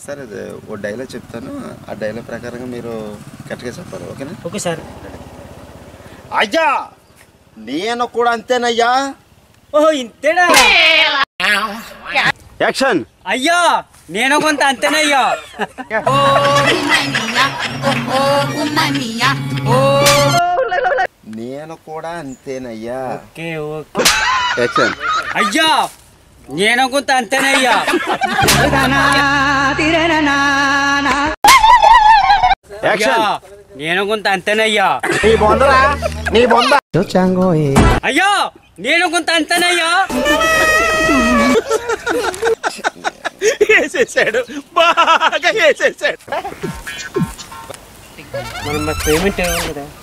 sir ఇది ఓ dialogue చెప్తాను ఆ డైలాగ్ ప్రకారంగా మీరు కరెక్ట్గా చెప్పాలి ఓకేనా ఓకే సార్ అయ్యా నేను కూడా అంతేనయ్యా ఓహో ఇంతేడా యాక్షన్ అయ్యా నేను కొంత అంతేనయ్యా నేను కూడా అంతేనయ్యా ఓకే ఓకే యాక్షన్ అయ్యా నేను కొంత అంతేనయ్యా అయ్యా యాక్షన్ నేను కొంత అంతేనయ్యా నీ బొందరా నీ బొంద అయ్యా నేను కొంత అంతేనయ్యా వేసేసాడు బాగా వేసేసాడు మనం పేమెంట్ కదా